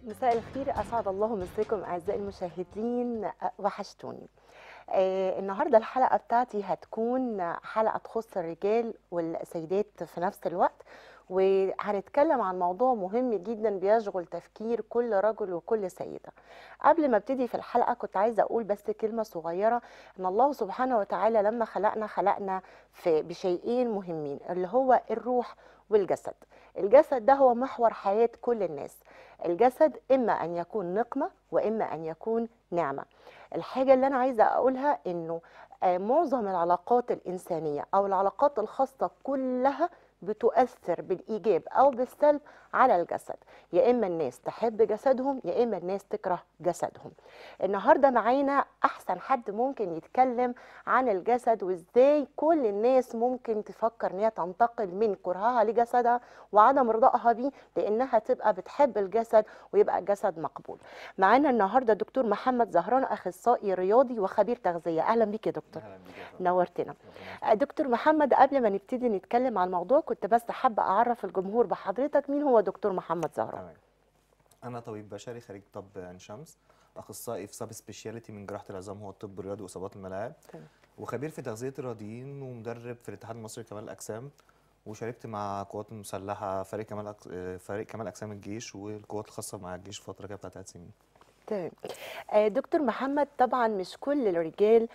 مساء الخير اسعد الله مساكم اعزائي المشاهدين وحشتوني آه النهارده الحلقه بتاعتي هتكون حلقه تخص الرجال والسيدات في نفس الوقت وهنتكلم عن موضوع مهم جدا بيشغل تفكير كل رجل وكل سيده قبل ما ابتدي في الحلقه كنت عايزه اقول بس كلمه صغيره ان الله سبحانه وتعالى لما خلقنا خلقنا في بشيئين مهمين اللي هو الروح والجسد الجسد ده هو محور حياه كل الناس الجسد اما ان يكون نقمه واما ان يكون نعمه الحاجه اللي انا عايزه اقولها انه معظم العلاقات الانسانيه او العلاقات الخاصه كلها بتؤثر بالايجاب او بالسلب على الجسد يا اما الناس تحب جسدهم يا اما الناس تكره جسدهم النهارده معانا احسن حد ممكن يتكلم عن الجسد وازاي كل الناس ممكن تفكر ان هي تنتقل من كرهها لجسدها وعدم رضائها بيه لانها تبقى بتحب الجسد ويبقى الجسد مقبول معانا النهارده دكتور محمد زهران اخصائي رياضي وخبير تغذيه اهلا بيك يا دكتور أهلا بيك يا فندم. نورتنا دكتور محمد قبل ما نبتدي نتكلم عن الموضوع كنت بس حابه اعرف الجمهور بحضرتك مين هو دكتور محمد زهران تمام انا طبيب بشري خريج طب عين شمس اخصائي في سب سبيشاليتي من جراحه العظام هو الطب الرياضي واصابات الملاعب تمام. وخبير في تغذيه الرياضيين ومدرب في الاتحاد المصري لكمال الاجسام وشاركت مع القوات المسلحه فريق كمال أكس... آه، فريق كمال اجسام الجيش والقوات الخاصه مع الجيش فتره كده بتاعت ثلاث سنين تمام آه، دكتور محمد طبعا مش كل الرجال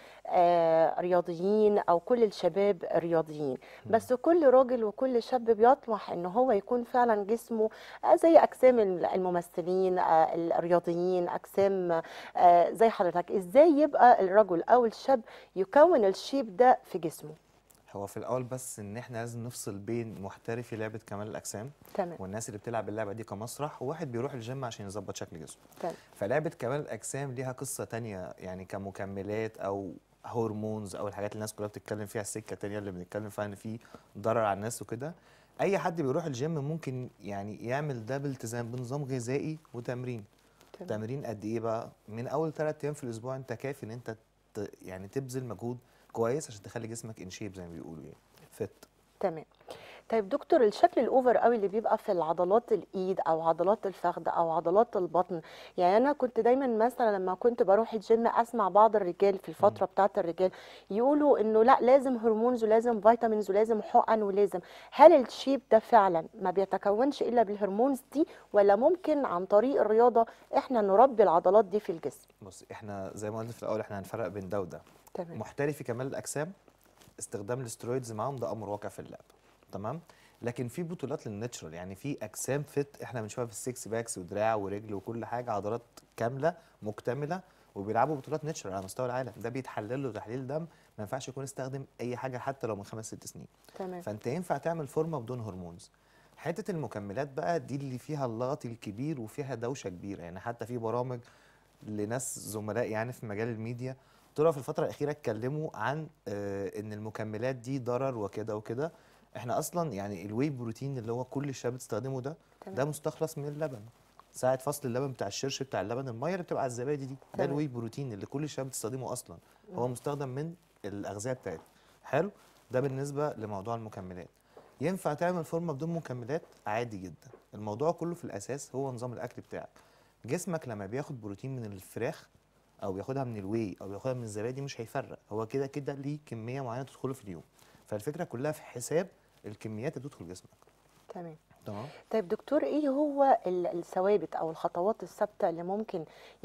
آه، رياضيين او كل الشباب رياضيين بس كل راجل وكل شاب بيطمح ان هو يكون فعلا جسمه آه، زي اجسام الممثلين آه، الرياضيين اجسام آه، زي حضرتك ازاي يبقى الرجل او الشاب يكون الشيب ده في جسمه هو في الاول بس ان احنا لازم نفصل بين محترفي لعبه كمال الاجسام تمام والناس اللي بتلعب اللعبه دي كمسرح وواحد بيروح الجيم عشان يظبط شكل جسمه تمام فلعبة كمال الأجسام ليها قصة تانية يعني كمكملات أو هرمونز أو الحاجات اللي الناس كلها بتتكلم فيها السكة التانية اللي بنتكلم فيها إن في ضرر على الناس وكده أي حد بيروح الجيم ممكن يعني يعمل ده بالتزام بنظام غذائي وتمرين تمام تمرين قد إيه بقى من أول ثلاث أيام في الأسبوع أنت كافي إن أنت ت- يعني تبذل مجهود كويس عشان تخلي جسمك إن شيب زي ما بيقولوا يعني فت تمام طيب دكتور الشكل الاوفر قوي اللي بيبقى في العضلات الايد او عضلات الفخذ او عضلات البطن يعني انا كنت دايما مثلا لما كنت بروح الجيم اسمع بعض الرجال في الفتره بتاعه الرجال يقولوا انه لا لازم هرمونز ولازم فيتامينز ولازم حقن ولازم هل الشيب ده فعلا ما بيتكونش الا بالهرمونز دي ولا ممكن عن طريق الرياضه احنا نربي العضلات دي في الجسم بص إحنا زي ما قلت في الأول إحنا هنفرق بين ده وده تمام محترفي كمال الاجسام استخدام الاسترويدز معاهم ده امر واقع في اللعب تمام لكن في بطولات للناتشرال يعني في اجسام فت احنا بنشوفها في السكس باكس ودراع ورجل وكل حاجه عضلات كامله مكتمله وبيلعبوا بطولات ناتشرال على مستوى العالم ده بيتحلل له تحليل دم ما ينفعش يكون استخدم اي حاجه حتى لو من خمس ست سنين تمام فانت ينفع تعمل فورمه بدون هرمونز حته المكملات بقى دي اللي فيها اللغط الكبير وفيها دوشه كبيره يعني حتى في برامج لناس زملاء يعني في مجال الميديا طلعوا في الفتره الاخيره اتكلموا عن آه، ان المكملات دي ضرر وكده وكده احنا اصلا يعني الواي بروتين اللي هو كل الشباب بتستخدمه ده ده تمام مستخلص من اللبن ساعة فصل اللبن بتاع الشرش بتاع اللبن الميه اللي بتبقى على الزبادي دي ده تمام. الواي بروتين اللي كل الشباب بتستخدمه اصلا هو مستخدم من الاغذيه بتاعتنا حلو ده بالنسبه لموضوع المكملات ينفع تعمل فورمه بدون مكملات عادي جدا الموضوع كله في الاساس هو نظام الاكل بتاعك جسمك لما بياخد بروتين من الفراخ او بياخدها من الواي او بياخدها من الزبادي مش هيفرق هو كده كده ليه كميه معينه تدخله في اليوم فالفكره كلها في حساب الكميات اللي بتدخل جسمك تمام تمام طيب دكتور ايه هو ال- الثوابت او الخطوات الثابته اللي ممكن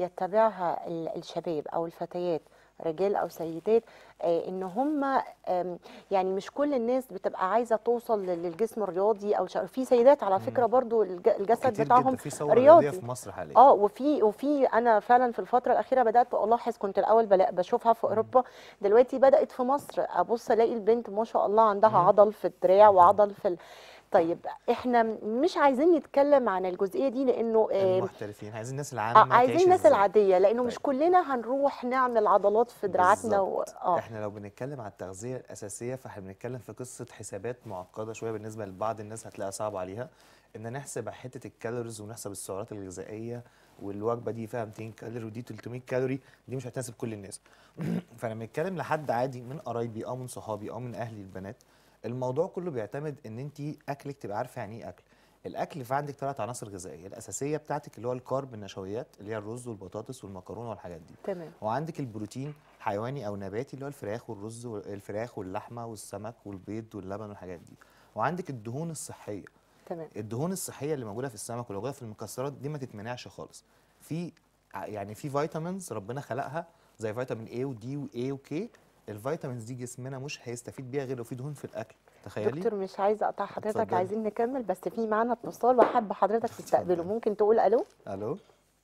يتبعها ال- الشباب او الفتيات رجال او سيدات آه ان هم آم، يعني مش كل الناس بتبقى عايزه توصل لل- للجسم الرياضي او ش- في سيدات على فكره برضو الج- الجسد كتير بتاعهم جدا في ثوره رياضيه رياضي في مصر حاليا اه وفي وفي انا فعلا في الفتره الاخيره بدات الاحظ كنت الاول بلا- بشوفها في اوروبا دلوقتي بدات في مصر ابص الاقي البنت ما شاء الله عندها مم. عضل في الدراع وعضل في ال... طيب احنا مش عايزين نتكلم عن الجزئيه دي لانه آه، المحترفين عايزين الناس آه، العامه عايزين تعيش الناس إزاي. العاديه لانه مش طيب. كلنا هنروح نعمل عضلات في دراعاتنا و... بالظبط. اه احنا لو بنتكلم على التغذيه الاساسيه فاحنا بنتكلم في قصه حسابات معقده شويه بالنسبه لبعض الناس هتلاقيها صعبه عليها ان نحسب حته الكالوريز ونحسب السعرات الغذائيه والوجبه دي فيها 200 كالوري ودي 300 كالوري دي مش هتناسب كل الناس فلما بنتكلم لحد عادي من قرايبي او من صحابي او من اهلي البنات الموضوع كله بيعتمد ان انت اكلك تبقى عارفه يعني ايه اكل الاكل في عندك ثلاث عناصر غذائيه الاساسيه بتاعتك اللي هو الكارب النشويات اللي هي الرز والبطاطس والمكرونه والحاجات دي تمام وعندك البروتين حيواني او نباتي اللي هو الفراخ والرز والفراخ واللحمه والسمك والبيض واللبن والحاجات دي وعندك الدهون الصحيه تمام الدهون الصحيه اللي موجوده في السمك واللي موجوده في المكسرات دي ما تتمنعش خالص في ع- يعني في فيتامينز ربنا خلقها زي فيتامين A ودي واي وكي الفيتامينز دي جسمنا مش هيستفيد بيها غير لو في دهون في الاكل تخيلي دكتور مش عايزه اقطع حضرتك اتفضلي. عايزين نكمل بس في معانا اتصال وحابه حضرتك تستقبله اتفضلي. ممكن تقول الو الو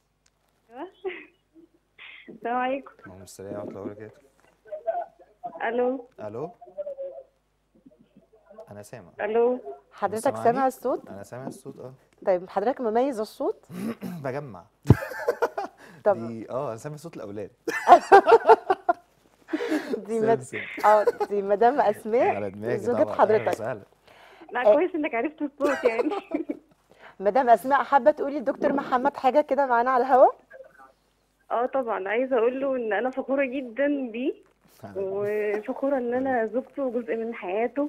السلام عليكم اللهم السلام ورحمه الله وبركاته الو الو انا سامع الو حضرتك سامعني؟ سامع الصوت انا سامع الصوت اه طيب حضرتك مميز الصوت بجمع طب دي اه انا سامع صوت الاولاد دي مد... سلسل. اه دي مدام اسماء على دماغي زوجة طبعا حضرتك. أهلا وسهلا. لا كويس انك عرفت الصوت يعني مدام اسماء حابه تقولي لدكتور محمد حاجه كده معانا على الهواء اه طبعا عايزه اقول له ان انا فخوره جدا بيه وفخوره ان انا زوجته وجزء من حياته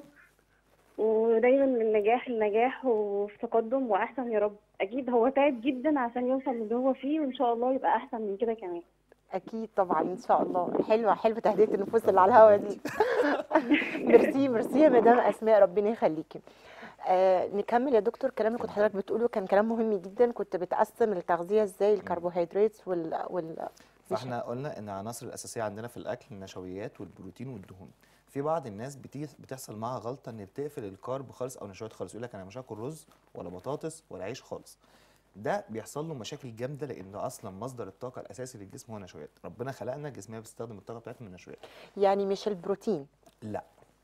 ودايما من نجاح لنجاح وفي تقدم واحسن يا رب اكيد هو تعب جدا عشان يوصل للي هو فيه وان شاء الله يبقى احسن من كده كمان اكيد طبعا ان شاء الله حلوه حلوه تهدئه النفوس اللي على الهوا دي ميرسي ميرسي يا مدام اسماء ربنا يخليكي آه نكمل يا دكتور الكلام اللي كنت حضرتك بتقوله كان كلام مهم جدا كنت بتقسم التغذيه ازاي الكربوهيدرات وال وال فاحنا قلنا ان العناصر الاساسيه عندنا في الاكل النشويات والبروتين والدهون في بعض الناس بتيجي بتحصل معاها غلطه ان بتقفل الكارب خالص او نشويات خالص يقول لك انا مش هاكل رز ولا بطاطس ولا عيش خالص ده بيحصل له مشاكل جامده لان اصلا مصدر الطاقه الاساسي للجسم هو نشويات ربنا خلقنا جسمنا بيستخدم الطاقه بتاعتنا من النشويات يعني مش البروتين لا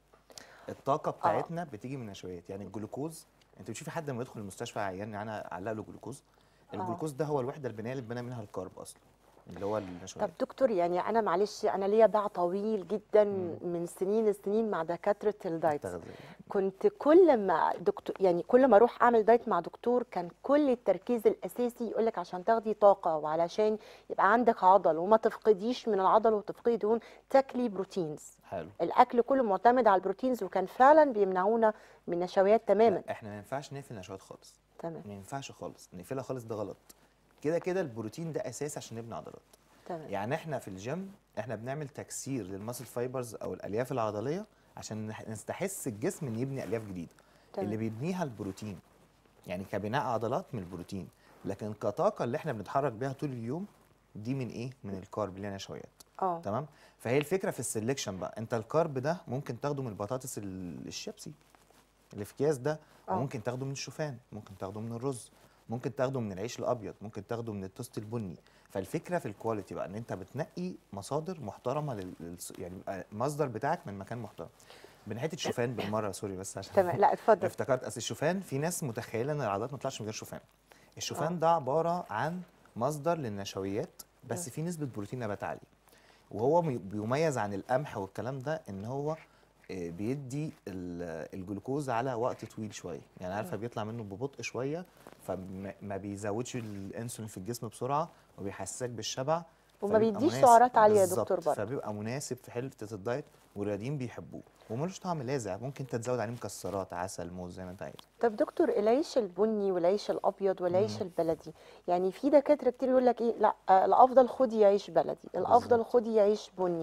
الطاقه بتاعتنا بتيجي من النشويات يعني الجلوكوز انت بتشوفي حد لما يدخل المستشفى عيان يعني انا اعلق له جلوكوز الجلوكوز ده هو الوحده البنائيه اللي اتبنى منها الكارب اصلا اللي هو النشويات طب دكتور يعني انا معلش انا ليا باع طويل جدا من سنين السنين مع دكاتره الدايت التغذية. كنت كل ما دكتور يعني كل ما اروح اعمل دايت مع دكتور كان كل التركيز الاساسي يقول لك عشان تاخدي طاقه وعلشان يبقى عندك عضل وما تفقديش من العضل وتفقدي دهون تاكلي بروتينز حلو الاكل كله معتمد على البروتينز وكان فعلا بيمنعونا من النشويات تماما لا احنا ما ينفعش نقفل النشويات خالص تمام ما ينفعش خالص نقفلها خالص ده غلط كده كده البروتين ده اساس عشان نبني عضلات تمام يعني احنا في الجيم احنا بنعمل تكسير للماسل فايبرز او الالياف العضليه عشان نح- نستحث الجسم ان يبني الياف جديده تمام. اللي بيبنيها البروتين يعني كبناء عضلات من البروتين لكن كطاقه اللي احنا بنتحرك بيها طول اليوم دي من ايه من الكارب اللي هي نشويات اه تمام فهي الفكره في السلكشن بقى انت الكارب ده ممكن تاخده من البطاطس ال- الشيبسي اللي في اكياس ده آه. وممكن تاخده من الشوفان ممكن تاخده من الرز ممكن تاخده من العيش الابيض ممكن تاخده من التوست البني فالفكره في الكواليتي بقى ان انت بتنقي مصادر محترمه لل... للس- يعني يبقى المصدر بتاعك من مكان محترم من حته الشوفان بالمره سوري بس عشان تمام لا اتفضل افتكرت اصل الشوفان في ناس متخيله ان العضلات ما تطلعش من غير شوفان الشوفان آه. ده عباره عن مصدر للنشويات بس في نسبه بروتين نبات عاليه وهو مي- بيميز عن القمح والكلام ده ان هو آه، بيدي ال- الجلوكوز على وقت طويل شويه يعني عارفه بيطلع منه ببطء شويه فما ما بيزودش الانسولين في الجسم بسرعه وبيحسسك بالشبع وما فبيبقى بيديش مناسب- سعرات عالية يا بالظبط، دكتور برضه. فبيبقى مناسب في حته الدايت والرياضيين بيحبوه وملوش طعم لاذع ممكن انت تزود عليه مكسرات عسل موز زي ما انت عايز طب دكتور العيش البني والعيش الابيض والعيش البلدي يعني في دكاتره كتير يقول لك ايه لا آه، الافضل خدي عيش بلدي الافضل بالظبط. خدي عيش بني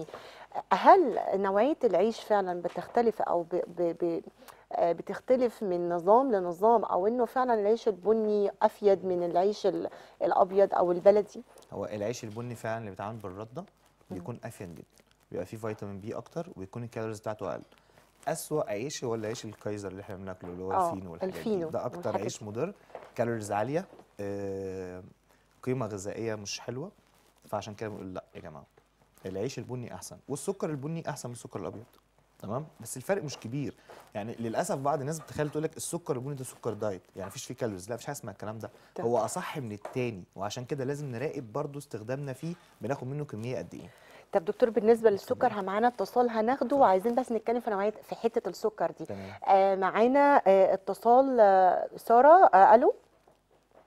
هل نوعيه العيش فعلا بتختلف او ب ب ب آه، بتختلف من نظام لنظام او انه فعلا العيش البني افيد من العيش ال- الابيض او البلدي هو العيش البني فعلا اللي بيتعمل بالرده بيكون افيد جدا بيبقى فيه فيتامين بي اكتر ويكون الكالوريز بتاعته اقل اسوأ عيش هو العيش الكايزر اللي احنا بناكله اللي هو آه، الفينو والحاجات الفينو دي ده اكتر والحاجات عيش دي. مضر كالوريز عاليه آه، قيمه غذائيه مش حلوه فعشان كده بنقول لا يا جماعه العيش البني احسن والسكر البني احسن من السكر الابيض تمام بس الفرق مش كبير يعني للاسف بعض الناس بتخيل تقول لك السكر البني ده سكر دايت يعني مفيش فيه كالوريز لا مفيش حاجه اسمها الكلام ده تمام. هو اصح من التاني وعشان كده لازم نراقب برضو استخدامنا فيه بناخد منه كميه قد ايه طب دكتور بالنسبه للسكر معانا اتصال هناخده وعايزين بس نتكلم في نوعيه في حته السكر دي تمام آه معانا آه اتصال آه ساره آه الو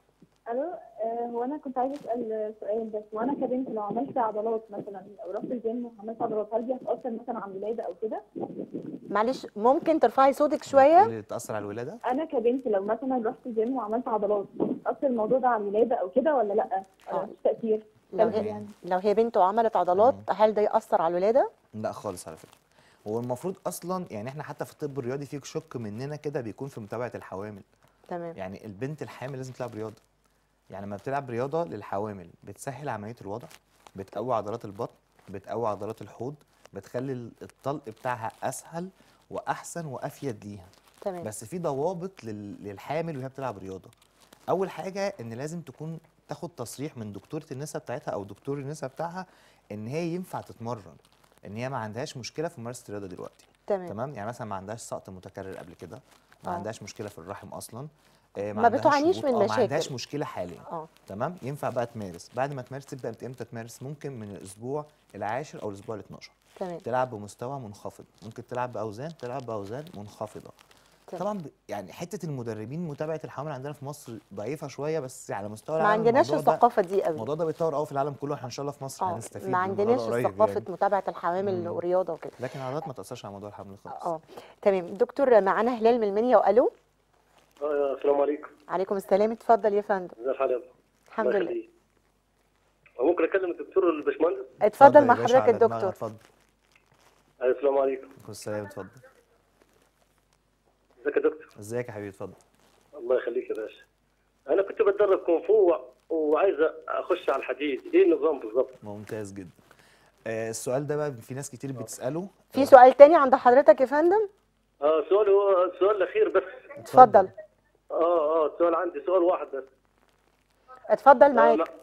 الو آه، هو انا كنت عايزه اسال سؤال بس وانا كبنت لو عملت عضلات مثلا لو رحت الجيم وعملت عضلات هل دي هتاثر مثلا على الولاده او كده معلش ممكن ترفعي صوتك شويه اللي تاثر على الولاده انا كبنت لو مثلا رحت الجيم وعملت عضلات هتاثر الموضوع ده على الولاده او كده ولا لا آه. ولا مفيش تاثير لو سلبي هي يعني لو هي بنت وعملت عضلات هل ده ياثر على الولاده لا خالص على فكره هو المفروض اصلا يعني احنا حتى في الطب الرياضي في شق مننا كده بيكون في متابعه الحوامل تمام يعني البنت الحامل لازم تلعب رياضه يعني لما بتلعب رياضه للحوامل بتسهل عمليه الوضع بتقوي عضلات البطن بتقوي عضلات الحوض بتخلي ال- الطلق بتاعها اسهل واحسن وافيد ليها تمام بس في ضوابط لل- للحامل وهي بتلعب رياضه اول حاجه ان لازم تكون تاخد تصريح من دكتوره النساء بتاعتها او دكتور النساء بتاعها ان هي ينفع تتمرن ان هي ما عندهاش مشكله في ممارسه الرياضه دلوقتي تمام تمام يعني مثلا ما عندهاش سقط متكرر قبل كده ما آه. عندهاش مشكله في الرحم اصلا آه، ما عندهاش بتعانيش هبوط، من آه، ما مشاكل. عندهاش مشكله حاليا اه تمام ينفع بقى تمارس بعد ما تمارس تبدا من امتى تمارس ممكن من الاسبوع العاشر او الاسبوع ال 12 تمام تلعب بمستوى منخفض ممكن تلعب باوزان تلعب باوزان منخفضه تمام. طبعا ب- يعني حته المدربين متابعه الحوامل عندنا في مصر ضعيفه شويه بس على مستوى ما العالم عندناش الموضوع ده الثقافه دي قوي الموضوع ده بيتطور قوي في العالم كله احنا ان شاء الله في مصر اه هنستفيد ما من الموضوع عندناش ده قريب ثقافه يعني. متابعه الحوامل مم. ورياضه وكده لكن العضلات ما تاثرش على موضوع الحمل خالص اه تمام دكتور معانا هلال من المنيا والو آه، السلام عليكم عليكم السلام اتفضل يا فندم ازي الحال الحمد الله لله يخليك. ممكن اكلم الدكتور الباشمهندس اتفضل يا مع باشا حضرتك على دماغنا، الدكتور اتفضل آه، السلام عليكم عليكم السلام اتفضل ازيك يا دكتور ازيك يا حبيبي اتفضل الله يخليك يا باشا انا كنت بتدرب كونغ فو وعايز اخش على الحديد ايه النظام بالظبط ممتاز جدا آه السؤال ده بقى في ناس كتير بتساله في سؤال تاني عند حضرتك يا فندم اه سؤال هو السؤال الاخير بس اتفضل اه اه السؤال عندي سؤال واحد بس اتفضل آه، معاك ما-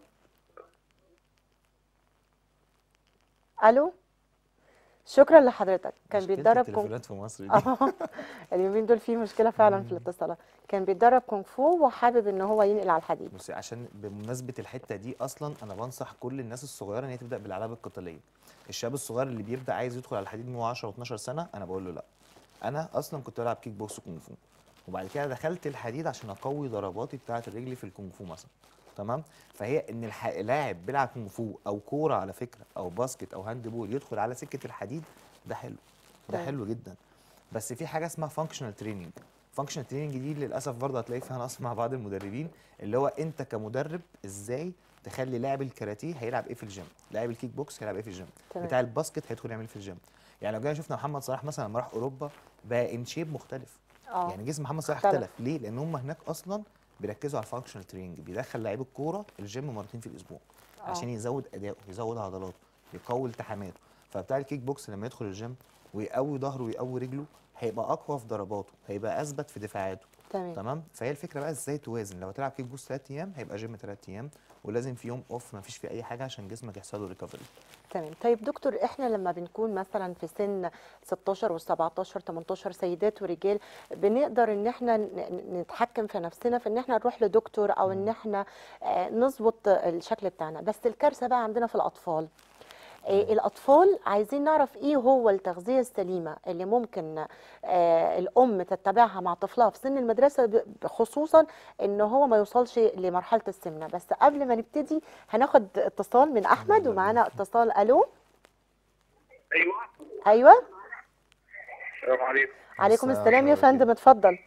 الو شكرا لحضرتك كان مشكلة بيتدرب كونغ التليفونات في مصر دي اه اليومين دول في مشكله فعلا في الاتصالات كان بيتدرب كونغ فو وحابب ان هو ينقل على الحديد بصي عشان بمناسبه الحته دي اصلا انا بنصح كل الناس الصغيره ان هي تبدا بالالعاب القتاليه الشاب الصغير اللي بيبدا عايز يدخل على الحديد من هو 10 و12 سنه انا بقول له لا انا اصلا كنت بلعب كيك بوكس وكونغ فو وبعد كده دخلت الحديد عشان اقوي ضرباتي بتاعه الرجل في الكونغ فو مثلا تمام فهي ان الح... لاعب بيلعب كونغ فو او كوره على فكره او باسكت او هاند بول يدخل على سكه الحديد ده حلو ده تمام. حلو جدا بس في حاجه اسمها فانكشنال تريننج فانكشنال تريننج دي للاسف برضه هتلاقي فيها نقص مع بعض المدربين اللي هو انت كمدرب ازاي تخلي لاعب الكاراتيه هيلعب ايه في الجيم لاعب الكيك بوكس هيلعب ايه في الجيم تمام. بتاع الباسكت هيدخل يعمل إيه في الجيم يعني لو جينا شفنا محمد صلاح مثلا لما راح اوروبا بقى ان شيب مختلف اه يعني جسم محمد صلاح اختلف. اختلف ليه لان هم هناك اصلا بيركزوا على الفانكشنال تريننج بيدخل لعيب الكوره الجيم مرتين في الاسبوع آه. عشان يزود اداؤه يزود عضلاته يقوي التحاماته فبتاع الكيك بوكس لما يدخل الجيم ويقوي ظهره ويقوي رجله هيبقى اقوى في ضرباته هيبقى اثبت في دفاعاته تمام تمام فهي الفكره بقى ازاي توازن لو هتلعب كيك بوكس 3 ايام هيبقى جيم 3 ايام ولازم في يوم اوف ما فيش فيه اي حاجه عشان جسمك يحصل له ريكفري تمام طيب دكتور احنا لما بنكون مثلا في سن 16 و17 18 سيدات ورجال بنقدر ان احنا ن- ن- نتحكم في نفسنا في ان احنا نروح لدكتور او ان احنا آه، نظبط الشكل بتاعنا بس الكارثه بقى عندنا في الاطفال آه، الاطفال عايزين نعرف ايه هو التغذيه السليمه اللي ممكن آه، الام تتبعها مع طفلها في سن المدرسه ب- خصوصا ان هو ما يوصلش لمرحله السمنه بس قبل ما نبتدي هناخد اتصال من احمد يلا ومعانا اتصال الو ايوه ايوه السلام عليكم عليكم السلام السلام يا ورحمة الله فندم اتفضل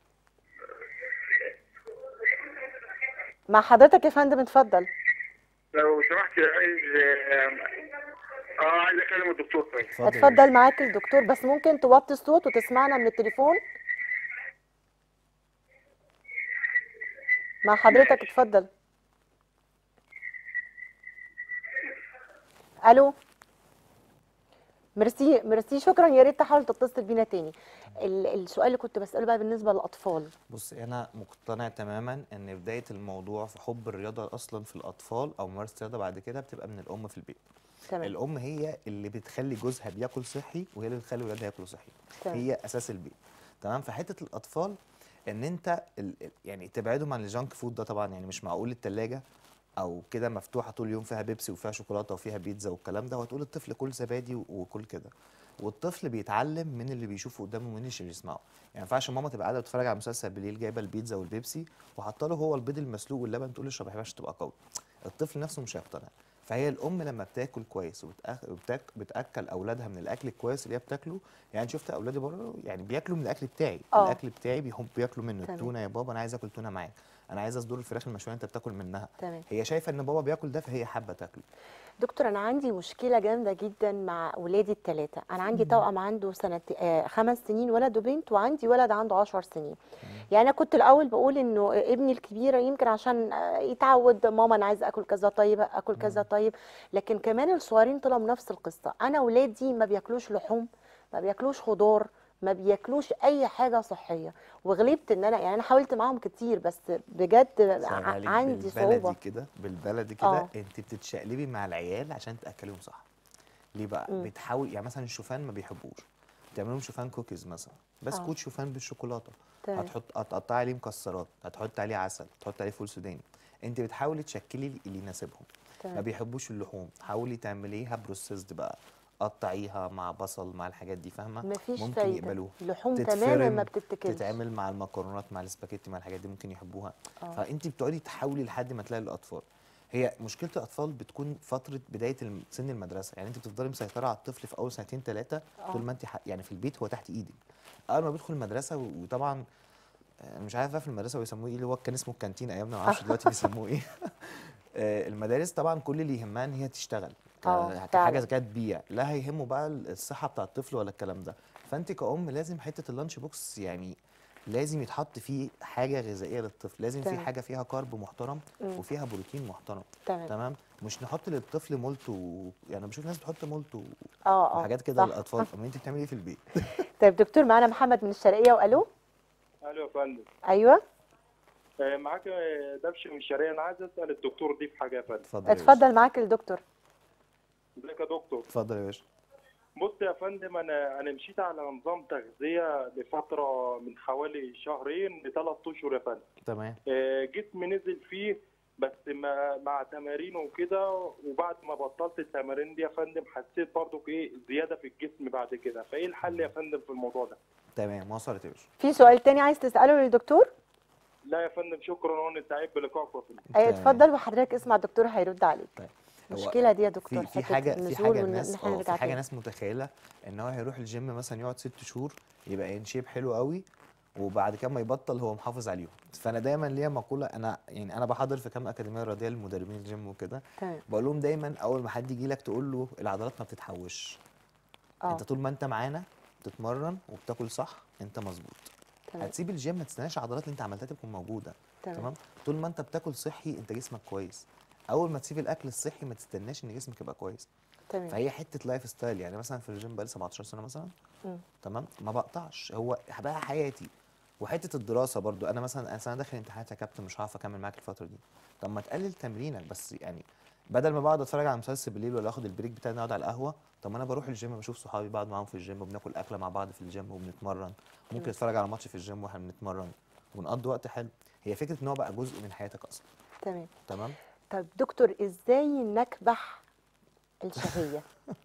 مع حضرتك يا فندم اتفضل لو سمحت عايز اه عايز اكلم الدكتور طيب اتفضل يا اتفضل باشا. معاك الدكتور بس ممكن توطي الصوت وتسمعنا من التليفون مع حضرتك اتفضل الو ميرسي ميرسي شكرا يا ريت تحاول تتصل بينا تاني ال- السؤال اللي كنت بسأله بقى بالنسبة للأطفال بص انا مقتنع تماما ان بدايه الموضوع في حب الرياضه اصلا في الاطفال او ممارسه الرياضه بعد كده بتبقى من الام في البيت تمام الام هي اللي بتخلي جوزها بياكل صحي وهي اللي بتخلي ولادها ياكلوا صحي تمام. هي اساس البيت تمام فحته الاطفال ان انت ال- ال- يعني تبعدهم عن الجانك فود ده طبعا يعني مش معقول التلاجة او كده مفتوحه طول اليوم فيها بيبسي وفيها شوكولاته وفيها بيتزا والكلام ده وهتقول الطفل كل زبادي و- وكل كده والطفل بيتعلم من اللي بيشوفه قدامه ومن اللي بيسمعه يعني ما ينفعش ماما تبقى قاعده بتتفرج على مسلسل بالليل جايبه البيتزا والبيبسي وحاطه له هو البيض المسلوق واللبن تقول له اشرب يا حبيبي عشان تبقى قوي الطفل نفسه مش هيقتنع فهي الام لما بتاكل كويس وبتأك... وبتاك... بتاكل اولادها من الاكل الكويس اللي هي بتاكله يعني شفت اولادي بره يعني بياكلوا من الاكل بتاعي آه. الاكل بتاعي بيحب بياكلوا منه تمام. التونه يا بابا انا عايز اكل تونه معاك انا عايز اصدور الفراخ المشويه انت بتاكل منها تمام هي شايفه ان بابا بياكل ده فهي حابه تاكله دكتور انا عندي مشكله جامده جدا مع ولادي الثلاثه انا عندي توأم عنده سنه آه خمس سنين ولد وبنت وعندي ولد عنده عشر سنين يعني انا كنت الاول بقول انه ابني الكبير يمكن عشان آه، يتعود ماما انا عايز اكل كذا طيب اكل كذا طيب لكن كمان الصغيرين طلعوا نفس القصه انا ولادي ما بياكلوش لحوم ما بياكلوش خضار ما بياكلوش اي حاجه صحيه وغلبت ان انا يعني انا حاولت معاهم كتير بس بجد سهلها ع- لك عندي بالبلدي صعوبه كده بالبلدي كده آه. انت بتتشقلبي مع العيال عشان تاكليهم صح ليه بقى مم. بتحاول يعني مثلا الشوفان ما بيحبوش تعمل لهم شوفان كوكيز مثلا بسكوت شوفان بالشوكولاته تمام. هتحط هتقطعي عليه مكسرات هتحط عليه عسل هتحط عليه فول سوداني انت بتحاولي تشكلي اللي يناسبهم ما تمام. بيحبوش اللحوم حاولي تعمليها بروسيسد بقى قطعيها مع بصل مع الحاجات دي فاهمه مفيش ممكن فايده يقبلوها اللحوم تماما تتفرم، ما بتتاكلش تتعمل مع المكرونات مع السباكيتي مع الحاجات دي ممكن يحبوها آه. فانت بتقعدي تحاولي لحد ما تلاقي الاطفال هي مشكله الاطفال بتكون فتره بدايه الم- سن المدرسه يعني انت بتفضلي مسيطره على الطفل في اول سنتين ثلاثه آه. طول ما انت ح- يعني في البيت هو تحت ايدك اول ما بيدخل المدرسه و- وطبعا آه، مش عارف بقى في المدرسه بيسموه ايه اللي هو كان اسمه الكانتين ايامنا ما اعرفش دلوقتي بيسموه ايه آه، المدارس طبعا كل اللي يهمها ان هي تشتغل ك- آه، كحاجه فعلا. زي كده تبيع لا هيهمه بقى الصحه بتاع الطفل ولا الكلام ده فانت كأم لازم حته اللانش بوكس يعني لازم يتحط فيه حاجه غذائيه للطفل لازم في تمام. حاجه فيها كارب محترم مم. وفيها بروتين محترم تمام تمام مش نحط للطفل مولتو يعني بشوف ناس بتحط مولتو اه اه وحاجات كده صح. للاطفال طب ما انت بتعملي ايه في البيت طيب دكتور معانا محمد من الشرقيه والو الو يا فندم ايوه آه، معاك آه، دبش من الشرقية انا عايز اسال الدكتور دي في حاجه يا فندم اتفضل يا باشا. اتفضل معاك الدكتور ازيك يا دكتور اتفضل يا باشا بص يا فندم انا انا مشيت على نظام تغذيه لفتره من حوالي شهرين لثلاث اشهر يا فندم تمام آه، جسمي نزل فيه بس مع, مع تمارين وكده وبعد ما بطلت التمارين دي يا فندم حسيت برضو ايه زياده في الجسم بعد كده فايه الحل يا فندم في الموضوع ده تمام وصلت يا باشا في سؤال تاني عايز تساله للدكتور لا يا فندم شكرا وانا سعيد بلقائكم يا فندم ايوه تمام. اتفضل وحضرتك اسمع الدكتور هيرد عليك طيب. هو المشكله دي يا دكتور في في حتة حاجه في النزول حاجه وإن الناس إحنا اه نرجع في حاجه تاني. ناس متخيله ان هو هيروح الجيم مثلا يقعد ست شهور يبقى ان شيب حلو قوي وبعد كده ما يبطل هو محافظ عليهم فانا دايما ليا مقوله انا يعني انا بحضر في كام اكاديميه رياضيه للمدربين الجيم وكده تمام بقول لهم دايما اول ما حد يجي لك تقول له العضلات ما بتتحوش اه انت طول ما انت معانا بتتمرن وبتاكل صح انت مظبوط تمام هتسيب الجيم ما تستناش العضلات اللي انت عملتها تكون موجوده تمام تمام طول ما انت بتاكل صحي انت جسمك كويس اول ما تسيب الاكل الصحي ما تستناش ان جسمك يبقى كويس تمام فهي حته لايف ستايل يعني مثلا في الجيم بقالي 17 سنه مثلا مم. تمام ما بقطعش هو بقى حياتي وحته الدراسه برضو انا مثلا انا سنه داخل امتحانات يا كابتن مش هعرف اكمل معاك الفتره دي طب ما تقلل تمرينك بس يعني بدل ما بقعد اتفرج على مسلسل بالليل ولا اخد البريك بتاعي نقعد على القهوه طب ما انا بروح الجيم بشوف صحابي بقعد معاهم في الجيم وبناكل اكله مع بعض في الجيم وبنتمرن ممكن مم. نتفرج على ماتش في الجيم واحنا بنتمرن ونقضي وقت حلو هي فكره ان هو بقى جزء من حياتك اصلا تمام تمام طب دكتور ازاي نكبح الشهيه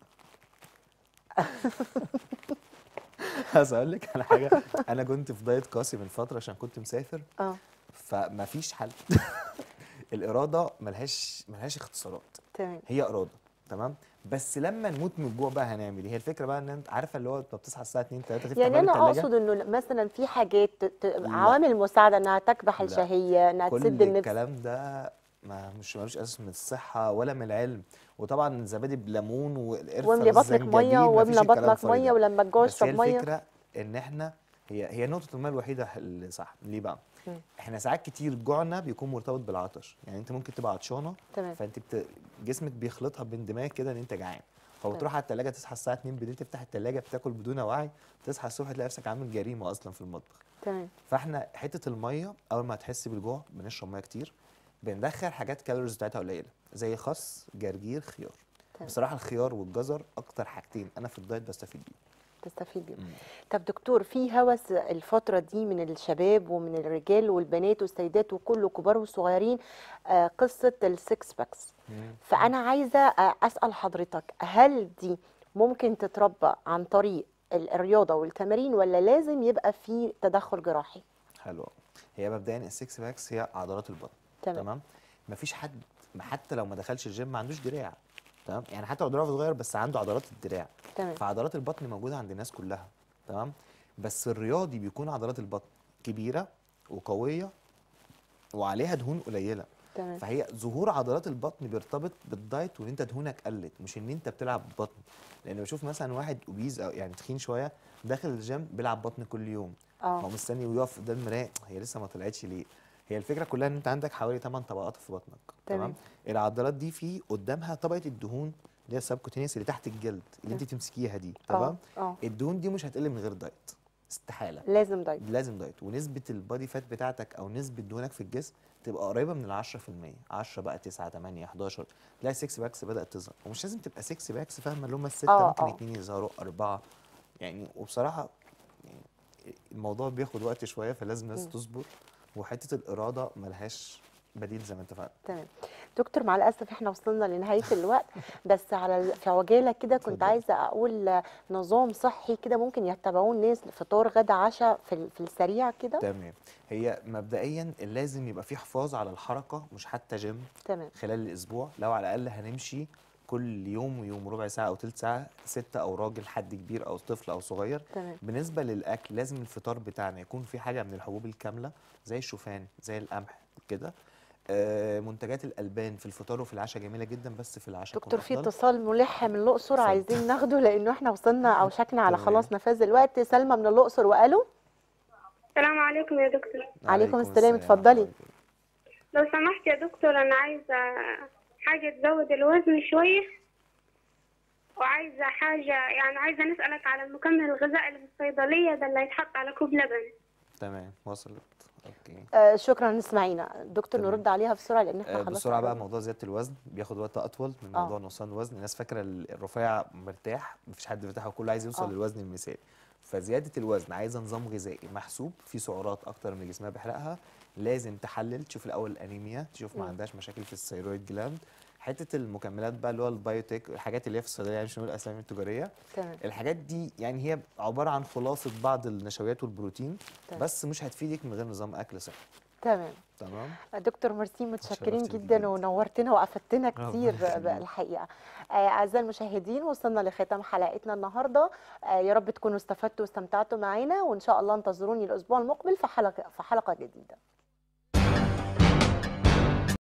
عايز اقول لك على حاجه انا كنت في دايت قاسي من فتره عشان كنت مسافر اه فما فيش حل الاراده ملهاش ملهاش اختصارات تمام هي اراده تمام بس لما نموت من الجوع بقى هنعمل ايه هي الفكره بقى ان انت عارفه اللي هو انت بتصحى الساعه 2 3 تفتح يعني باب انا التلاجة اقصد انه مثلا في حاجات ت- ت- لا. عوامل مساعده انها تكبح لا. الشهيه انها كل تسد النفس الكلام ده ما مش ملوش اساس من الصحه ولا من العلم وطبعا الزبادي بليمون والقرفه واملي بطنك والزنجبيل ميه مفيش واملى الكلام بطنك الفاضي ميه ده. ولما تجوع بس هي اشرب ميه الفكره ان احنا هي هي نقطه الماء الوحيده اللي صح ليه بقى مم. احنا ساعات كتير جوعنا بيكون مرتبط بالعطش يعني انت ممكن تبقى عطشانه تمام فانت بت... جسمك بيخلطها باندماج كده ان انت جعان فبتروح على التلاجة تصحى الساعه 2 بالليل تفتح التلاجة بتاكل بدون وعي تصحى الصبح تلاقي نفسك عامل جريمه اصلا في المطبخ تمام فاحنا حته الميه اول ما تحس بالجوع بنشرب ميه كتير بندخل حاجات كالوريز بتاعتها قليله زي خس جرجير خيار تمام. بصراحه الخيار والجزر اكتر حاجتين انا في الدايت بستفيد بيهم تستفيد بيه مم. طب دكتور في هوس الفترة دي من الشباب ومن الرجال والبنات والسيدات وكله كبار وصغيرين آه، قصة السكس باكس مم. فأنا عايزة آه، أسأل حضرتك هل دي ممكن تتربى عن طريق ال- الرياضه والتمارين ولا لازم يبقى في تدخل جراحي حلو أوي. هي مبدئيا السكس باكس هي عضلات البطن تمام. تمام مفيش حد ما حتى لو ما دخلش الجيم ما عندوش دراع تمام يعني حتى لو دراعه صغير بس عنده عضلات الدراع تمام فعضلات البطن موجوده عند الناس كلها تمام بس الرياضي بيكون عضلات البطن كبيره وقويه وعليها دهون قليله تمام فهي ظهور عضلات البطن بيرتبط بالدايت وان انت دهونك قلت مش ان انت بتلعب بطن لان بشوف مثلا واحد اوبيز او يعني تخين شويه داخل الجيم بيلعب بطن كل يوم هو اه مستني ويقف قدام المرايه هي لسه ما طلعتش ليه هي الفكره كلها ان انت عندك حوالي 8 طبقات في بطنك تمام. تمام العضلات دي في قدامها طبقه الدهون اللي هي السبكوتينيوس اللي تحت الجلد اللي انت تمسكيها دي اه تمام اه الدهون دي مش هتقل من غير دايت استحاله لازم دايت لازم دايت ونسبه البادي فات بتاعتك او نسبه دهونك في الجسم تبقى قريبه من ال 10% 10 بقى 9 8 11 تلاقي 6 باكس بدات تظهر ومش لازم تبقى 6 باكس فاهمه اللي هم السته آه، ممكن آه. اتنين يظهروا اربعه يعني وبصراحه يعني الموضوع بياخد وقت شويه فلازم الناس مم. تصبر وحته الاراده ملهاش بديل زي ما اتفقنا تمام دكتور مع الاسف احنا وصلنا لنهايه الوقت بس على ال- في عجاله كده كنت اتفضل. عايزه اقول نظام صحي كده ممكن يتبعوه الناس فطار غدا عشاء في ال- في السريع كده تمام هي مبدئيا لازم يبقى في حفاظ على الحركه مش حتى جيم تمام خلال الاسبوع لو على الاقل هنمشي كل يوم ويوم ربع ساعه او تلت ساعه ستة او راجل حد كبير او طفل او صغير تمام بالنسبه للاكل لازم الفطار بتاعنا يكون في حاجه من الحبوب الكامله زي الشوفان زي القمح كده آه، منتجات الالبان في الفطار وفي العشاء جميله جدا بس في العشاء تكون دكتور في أفضل. اتصال ملح من الاقصر اتفضل. عايزين ناخده لانه احنا وصلنا او شكنا على تمام. خلاص نفاذ الوقت سلمى من الاقصر والو السلام عليكم يا دكتور عليكم السلام، ورحمة اتفضلي. الله وبركاته. لو سمحت يا دكتور أنا عايزة حاجة تزود الوزن شوية وعايزة حاجة يعني عايزة نسألك على المكمل الغذائي اللي في الصيدلية ده اللي هيتحط على كوب لبن تمام وصلت اوكي آه شكرا اسمعينا دكتور تمام. نرد عليها بسرعه لان احنا آه، خلاص بسرعه بقى قربنا. موضوع زياده الوزن بياخد وقت اطول من آه. موضوع نقصان الوزن الناس فاكره ال- الرفيع مرتاح مفيش حد مرتاح وكله عايز يوصل آه. للوزن المثالي فزياده الوزن عايزه نظام غذائي محسوب فيه سعرات اكتر من اللي جسمها بيحرقها لازم تحلل تشوف الاول الانيميا تشوف ما مم. عندهاش مشاكل في الثيرويد جلاند حته المكملات بقى اللي هو البايوتيك الحاجات اللي هي في الصيدليه يعني مش هنقول الاسامي التجاريه تمام الحاجات دي يعني هي عباره عن خلاصه بعض النشويات والبروتين تمام. بس مش هتفيدك من غير نظام اكل صحي تمام تمام دكتور ميرسي متشكرين اتشرفت بيك جدا جدا. ونورتنا وافدتنا ربنا كتير يخليك. بقى الحقيقه آه، اعزائي المشاهدين وصلنا لختام حلقتنا النهارده آه، يا رب تكونوا استفدتوا واستمتعتوا معانا وان شاء الله انتظروني الاسبوع المقبل في حلقه في حلقه جديده